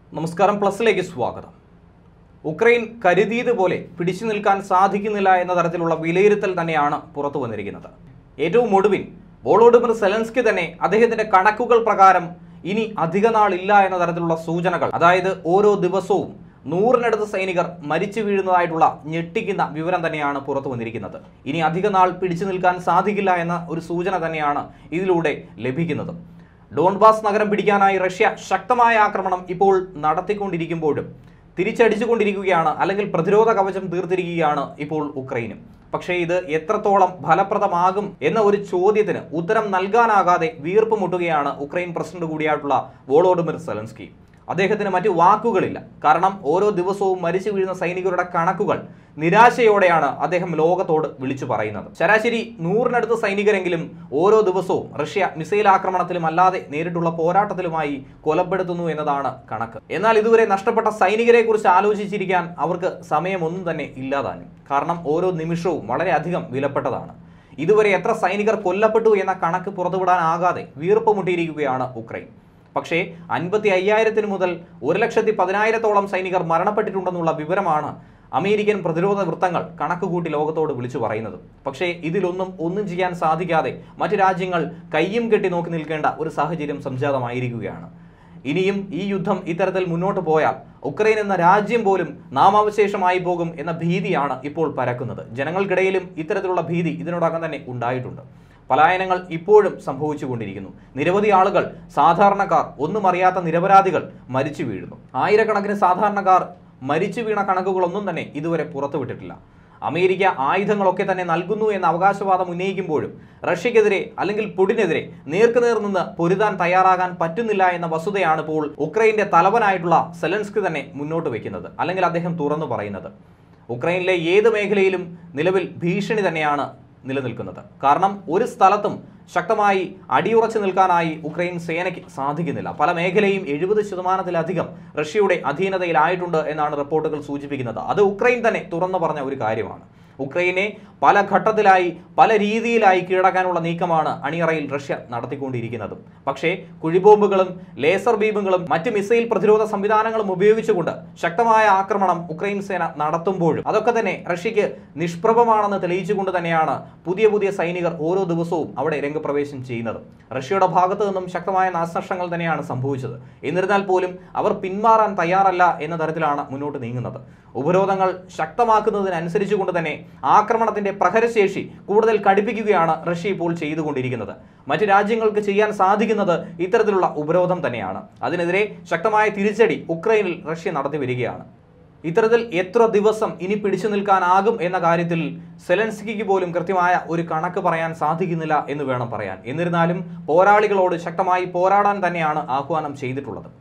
നമസ്കാരം പ്ലസിലേക്ക് സ്വാഗതം ഉക്രൈൻ കരുതിയതുപോലെ പിടിച്ചു നിൽക്കാൻ സാധിക്കുന്നില്ല എന്ന തരത്തിലുള്ള വിലയിരുത്തൽ തന്നെയാണ് പുറത്തു വന്നിരിക്കുന്നത് ഏറ്റവും ഒടുവിൽ വോളോഡിമിർ സെലൻസ്കി തന്നെ അദ്ദേഹത്തിന്റെ കണക്കുകൾ പ്രകാരം ഇനി അധിക നാളില്ല എന്ന തരത്തിലുള്ള സൂചനകൾ അതായത് ഓരോ ദിവസവും നൂറിനടുത്ത് സൈനികർ മരിച്ചു വീഴുന്നതായിട്ടുള്ള ഞെട്ടിക്കുന്ന വിവരം തന്നെയാണ് പുറത്തു വന്നിരിക്കുന്നത് ഇനി അധിക നാൾ പിടിച്ചു നിൽക്കാൻ സാധിക്കില്ല എന്ന ഒരു സൂചന തന്നെയാണ് ഇതിലൂടെ ലഭിക്കുന്നത് ഡോൺബാസ് നഗരം പിടിക്കാനായി റഷ്യ ശക്തമായ ആക്രമണം ഇപ്പോൾ നടത്തിക്കൊണ്ടിരിക്കുമ്പോഴും തിരിച്ചടിച്ചുകൊണ്ടിരിക്കുകയാണ് അല്ലെങ്കിൽ പ്രതിരോധ കവചം തീർത്തിരിക്കുകയാണ് ഇപ്പോൾ ഉക്രൈനും പക്ഷേ ഇത് എത്രത്തോളം ഫലപ്രദമാകും എന്ന ഒരു ചോദ്യത്തിന് ഉത്തരം നൽകാനാകാതെ വീർപ്പ് മുട്ടുകയാണ് ഉക്രൈൻ പ്രസിഡന്റ് കൂടിയായിട്ടുള്ള വോളോഡിമിർ സെലൻസ്കി അദ്ദേഹത്തിന് മറ്റു വാക്കുകളില്ല കാരണം ഓരോ ദിവസവും മരിച്ചു വീഴുന്ന സൈനികരുടെ കണക്കുകൾ നിരാശയോടെയാണ് അദ്ദേഹം ലോകത്തോട് വിളിച്ചു പറയുന്നത് ശരാശരി നൂറിനടുത്ത് സൈനികരെങ്കിലും ഓരോ ദിവസവും റഷ്യ മിസൈൽ ആക്രമണത്തിലും അല്ലാതെ നേരിട്ടുള്ള പോരാട്ടത്തിലുമായി കൊലപ്പെടുത്തുന്നു എന്നതാണ് കണക്ക് എന്നാൽ ഇതുവരെ നഷ്ടപ്പെട്ട സൈനികരെ കുറിച്ച് ആലോചിച്ചിരിക്കാൻ അവർക്ക് സമയമൊന്നും തന്നെ ഇല്ലാതാനും കാരണം ഓരോ നിമിഷവും വളരെയധികം വിലപ്പെട്ടതാണ് ഇതുവരെ എത്ര സൈനികർ കൊല്ലപ്പെട്ടു എന്ന കണക്ക് പുറത്തുവിടാനാകാതെ വീർപ്പ് മുട്ടിയിരിക്കുകയാണ് ഉക്രൈൻ പക്ഷേ അൻപത്തി അയ്യായിരത്തിന് മുതൽ ഒരു ലക്ഷത്തി പതിനായിരത്തോളം സൈനികർ മരണപ്പെട്ടിട്ടുണ്ടെന്നുള്ള വിവരമാണ് അമേരിക്കൻ പ്രതിരോധ വൃത്തങ്ങൾ കണക്കുകൂട്ടി ലോകത്തോട് വിളിച്ചു പറയുന്നത് പക്ഷേ ഇതിലൊന്നും ഒന്നും ചെയ്യാൻ സാധിക്കാതെ മറ്റു രാജ്യങ്ങൾ കയ്യും കെട്ടി നോക്കി നിൽക്കേണ്ട ഒരു സാഹചര്യം സംജാതമായിരിക്കുകയാണ് ഇനിയും ഈ യുദ്ധം ഇത്തരത്തിൽ മുന്നോട്ട് പോയാൽ ഉക്രൈൻ എന്ന രാജ്യം പോലും നാമാവശേഷമായി പോകും എന്ന ഭീതിയാണ് ഇപ്പോൾ പരക്കുന്നത് ജനങ്ങൾക്കിടയിലും ഇത്തരത്തിലുള്ള ഭീതി ഇതിനോടകം തന്നെ ഉണ്ടായിട്ടുണ്ട് പലായനങ്ങൾ ഇപ്പോഴും സംഭവിച്ചുകൊണ്ടിരിക്കുന്നു നിരവധി ആളുകൾ സാധാരണക്കാർ ഒന്നും അറിയാത്ത നിരപരാധികൾ മരിച്ചു വീഴുന്നു ആയിരക്കണക്കിന് സാധാരണക്കാർ മരിച്ചു വീണ കണക്കുകളൊന്നും തന്നെ ഇതുവരെ പുറത്തുവിട്ടിട്ടില്ല അമേരിക്ക ആയുധങ്ങളൊക്കെ തന്നെ നൽകുന്നു എന്ന അവകാശവാദം ഉന്നയിക്കുമ്പോഴും റഷ്യക്കെതിരെ അല്ലെങ്കിൽ പുടിനെതിരെ നേർക്കുനേർ നിന്ന് പൊരുതാൻ തയ്യാറാകാൻ പറ്റുന്നില്ല എന്ന വസ്തുതയാണ് ഇപ്പോൾ ഉക്രൈന്റെ തലവനായിട്ടുള്ള സെലൻസ്കി തന്നെ മുന്നോട്ട് വയ്ക്കുന്നത് അല്ലെങ്കിൽ അദ്ദേഹം തുറന്നു പറയുന്നത് ഉക്രൈനിലെ ഏത് മേഖലയിലും നിലവിൽ ഭീഷണി തന്നെയാണ് നിലനിൽക്കുന്നത് കാരണം ഒരു സ്ഥലത്തും ശക്തമായി അടിയുറച്ചു നിൽക്കാനായി ഉക്രൈൻ സേനയ്ക്ക് സാധിക്കുന്നില്ല പല മേഖലയും എഴുപത് ശതമാനത്തിലധികം റഷ്യയുടെ അധീനതയിലായിട്ടുണ്ട് എന്നാണ് റിപ്പോർട്ടുകൾ സൂചിപ്പിക്കുന്നത് അത് ഉക്രൈൻ തന്നെ തുറന്നു പറഞ്ഞ ഒരു കാര്യമാണ് ഉക്രൈനെ പല ഘട്ടത്തിലായി പല രീതിയിലായി കീഴടക്കാനുള്ള നീക്കമാണ് അണിയറയിൽ റഷ്യ നടത്തിക്കൊണ്ടിരിക്കുന്നതും പക്ഷേ കുഴിബോംബുകളും ലേസർ ബീമുകളും മറ്റ് മിസൈൽ പ്രതിരോധ സംവിധാനങ്ങളും ഉപയോഗിച്ചുകൊണ്ട് ശക്തമായ ആക്രമണം ഉക്രൈൻ സേന നടത്തുമ്പോഴും അതൊക്കെ തന്നെ റഷ്യക്ക് നിഷ്പ്രഭമാണെന്ന് തെളിയിച്ചുകൊണ്ട് തന്നെയാണ് പുതിയ പുതിയ സൈനികർ ഓരോ ദിവസവും അവിടെ രംഗപ്രവേശം ചെയ്യുന്നത് റഷ്യയുടെ ഭാഗത്തു നിന്നും ശക്തമായ നാശനഷ്ടങ്ങൾ തന്നെയാണ് സംഭവിച്ചത് എന്നിരുന്നാൽ പോലും അവർ പിന്മാറാൻ തയ്യാറല്ല എന്ന തരത്തിലാണ് മുന്നോട്ട് നീങ്ങുന്നത് ഉപരോധങ്ങൾ ശക്തമാക്കുന്നതിനനുസരിച്ച് കൊണ്ട് തന്നെ ആക്രമണത്തിന്റെ പ്രഹരശേഷി കൂടുതൽ കടുപ്പിക്കുകയാണ് റഷ്യ ഇപ്പോൾ ചെയ്തുകൊണ്ടിരിക്കുന്നത് മറ്റ് രാജ്യങ്ങൾക്ക് ചെയ്യാൻ സാധിക്കുന്നത് ഇത്തരത്തിലുള്ള ഉപരോധം തന്നെയാണ് അതിനെതിരെ ശക്തമായ തിരിച്ചടി ഉക്രൈനിൽ റഷ്യ നടത്തി വരികയാണ് ഇത്തരത്തിൽ എത്ര ദിവസം ഇനി പിടിച്ചു നിൽക്കാനാകും എന്ന കാര്യത്തിൽ സെലൻസ്കിക്ക് പോലും കൃത്യമായ ഒരു കണക്ക് പറയാൻ സാധിക്കുന്നില്ല എന്ന് വേണം പറയാൻ എന്നിരുന്നാലും പോരാളികളോട് ശക്തമായി പോരാടാൻ തന്നെയാണ് ആഹ്വാനം ചെയ്തിട്ടുള്ളത്